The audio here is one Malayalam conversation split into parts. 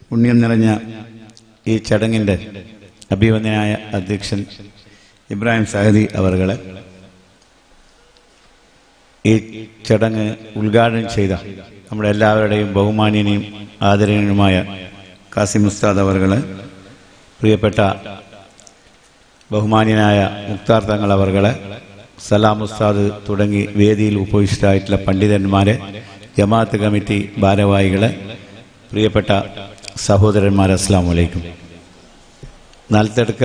പുണ്യം നിറഞ്ഞ ഈ ചടങ്ങിൻ്റെ അഭിവന്ദനായ അധ്യക്ഷൻ ഇബ്രാഹിം സാഹിദി അവർകളെ ഈ ചടങ്ങ് ഉദ്ഘാടനം ചെയ്ത നമ്മുടെ എല്ലാവരുടെയും ബഹുമാന്യനെയും ആദരണീയനുമായ കാസിം ഉസ്താദ് അവർകളെ പ്രിയപ്പെട്ട ബഹുമാന്യനായ മുക്താർ തങ്ങൾ അവർകളെ സലാം ഉസ്താദ് തുടങ്ങി വേദിയിൽ ഉപവിഷ്ടരായിട്ടുള്ള പണ്ഡിതന്മാരെ ജമാഅത്ത് കമ്മിറ്റി ഭാരവാഹികളെ പ്രിയപ്പെട്ട സഹോദരന്മാരെ അസ്സാം വലൈക്കും നാലത്തെടുക്ക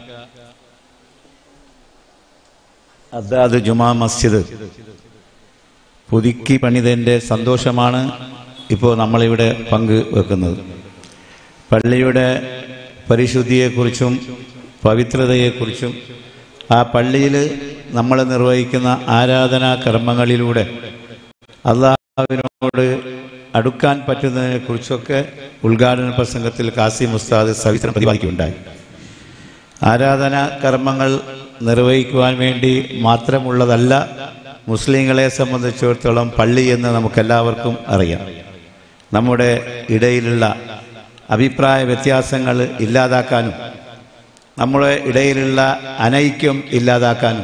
അദാദ് ജുമാ മസ്ജിദ് പുതുക്കി പണിതതിൻ്റെ സന്തോഷമാണ് ഇപ്പോൾ നമ്മളിവിടെ പങ്ക് വെക്കുന്നത് പള്ളിയുടെ പരിശുദ്ധിയെക്കുറിച്ചും പവിത്രതയെക്കുറിച്ചും ആ പള്ളിയിൽ നമ്മൾ നിർവഹിക്കുന്ന ആരാധനാ കർമ്മങ്ങളിലൂടെ അള്ളാഹുവിനോട് അടുക്കാൻ പറ്റുന്നതിനെക്കുറിച്ചൊക്കെ ഉദ്ഘാടന പ്രസംഗത്തിൽ കാസിം ഉസ്താദ് സവിത്രം പ്രതിപാദിക്കുകയുണ്ടായി ആരാധനാ കർമ്മങ്ങൾ നിർവഹിക്കുവാൻ വേണ്ടി മാത്രമുള്ളതല്ല മുസ്ലിങ്ങളെ സംബന്ധിച്ചിടത്തോളം പള്ളി എന്ന് നമുക്കെല്ലാവർക്കും അറിയാം നമ്മുടെ ഇടയിലുള്ള അഭിപ്രായ വ്യത്യാസങ്ങൾ ഇല്ലാതാക്കാനും നമ്മുടെ ഇടയിലുള്ള അനൈക്യം ഇല്ലാതാക്കാനും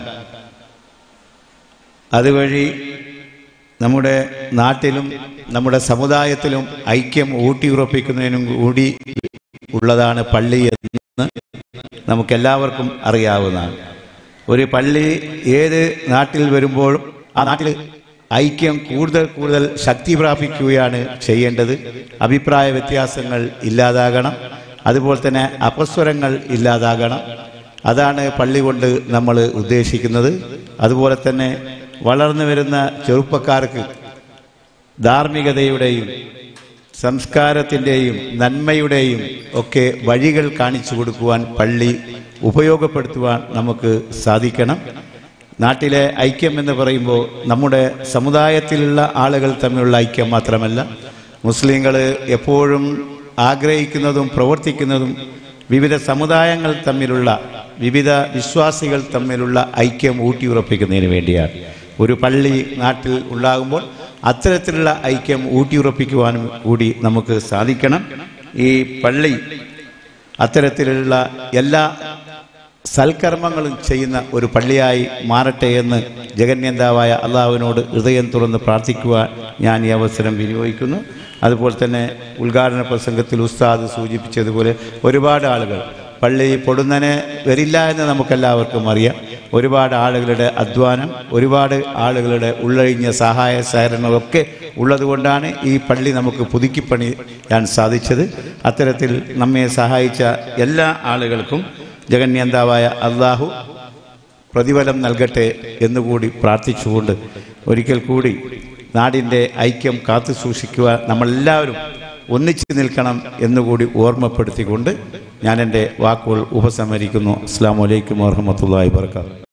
അതുവഴി നമ്മുടെ നാട്ടിലും നമ്മുടെ സമുദായത്തിലും ഐക്യം ഊട്ടിയുറപ്പിക്കുന്നതിനും കൂടി ഉള്ളതാണ് പള്ളി എന്ന് നമുക്കെല്ലാവർക്കും അറിയാവുന്നതാണ് ഒരു പള്ളി ഏത് നാട്ടിൽ വരുമ്പോഴും ആ നാട്ടിൽ ഐക്യം കൂടുതൽ കൂടുതൽ ശക്തി പ്രാപിക്കുകയാണ് ചെയ്യേണ്ടത് അഭിപ്രായ വ്യത്യാസങ്ങൾ ഇല്ലാതാകണം അതുപോലെ തന്നെ അപസ്വരങ്ങൾ ഇല്ലാതാകണം അതാണ് പള്ളി കൊണ്ട് നമ്മൾ ഉദ്ദേശിക്കുന്നത് അതുപോലെ തന്നെ വളർന്നു വരുന്ന ചെറുപ്പക്കാർക്ക് ധാർമ്മികതയുടെയും സംസ്കാരത്തിൻ്റെയും നന്മയുടെയും ഒക്കെ വഴികൾ കാണിച്ചു കൊടുക്കുവാൻ പള്ളി ഉപയോഗപ്പെടുത്തുവാൻ നമുക്ക് സാധിക്കണം നാട്ടിലെ ഐക്യം എന്ന് പറയുമ്പോൾ നമ്മുടെ സമുദായത്തിലുള്ള ആളുകൾ തമ്മിലുള്ള ഐക്യം മാത്രമല്ല മുസ്ലിങ്ങൾ എപ്പോഴും ആഗ്രഹിക്കുന്നതും പ്രവർത്തിക്കുന്നതും വിവിധ സമുദായങ്ങൾ തമ്മിലുള്ള വിവിധ വിശ്വാസികൾ തമ്മിലുള്ള ഐക്യം ഊട്ടിയുറപ്പിക്കുന്നതിന് വേണ്ടിയാണ് ഒരു പള്ളി നാട്ടിൽ ഉണ്ടാകുമ്പോൾ അത്തരത്തിലുള്ള ഐക്യം ഊട്ടിയുറപ്പിക്കുവാനും കൂടി നമുക്ക് സാധിക്കണം ഈ പള്ളി അത്തരത്തിലുള്ള എല്ലാ സൽക്കർമ്മങ്ങളും ചെയ്യുന്ന ഒരു പള്ളിയായി മാറട്ടെ എന്ന് ജഗന്യന്താവായ അള്ളാഹുവിനോട് ഹൃദയം തുറന്ന് പ്രാർത്ഥിക്കുവാൻ ഞാൻ ഈ അവസരം വിനിയോഗിക്കുന്നു അതുപോലെ തന്നെ ഉദ്ഘാടന പ്രസംഗത്തിൽ ഉസ്താദ് സൂചിപ്പിച്ചതുപോലെ ഒരുപാട് ആളുകൾ പള്ളി പൊടുന്നനെ വരില്ല എന്ന് നമുക്കെല്ലാവർക്കും അറിയാം ഒരുപാട് ആളുകളുടെ അധ്വാനം ഒരുപാട് ആളുകളുടെ ഉള്ളഴിഞ്ഞ സഹായ സഹകരണങ്ങളൊക്കെ ഉള്ളതുകൊണ്ടാണ് ഈ പള്ളി നമുക്ക് പുതുക്കിപ്പണി ഞാൻ സാധിച്ചത് അത്തരത്തിൽ നമ്മെ സഹായിച്ച എല്ലാ ആളുകൾക്കും ജഗന്യന്താവായ അള്ളാഹു പ്രതിഫലം നൽകട്ടെ എന്നുകൂടി പ്രാർത്ഥിച്ചുകൊണ്ട് ഒരിക്കൽ കൂടി നാടിൻ്റെ ഐക്യം കാത്തു സൂക്ഷിക്കുവാൻ നമ്മളെല്ലാവരും ഒന്നിച്ചു നിൽക്കണം എന്നുകൂടി ഓർമ്മപ്പെടുത്തിക്കൊണ്ട് ഞാൻ എൻ്റെ വാക്കുകൾ ഉപസംഹരിക്കുന്നു അസ്സാം വലൈക്കും വാഹമത്തല്ലാ വാബർക്കാത്തു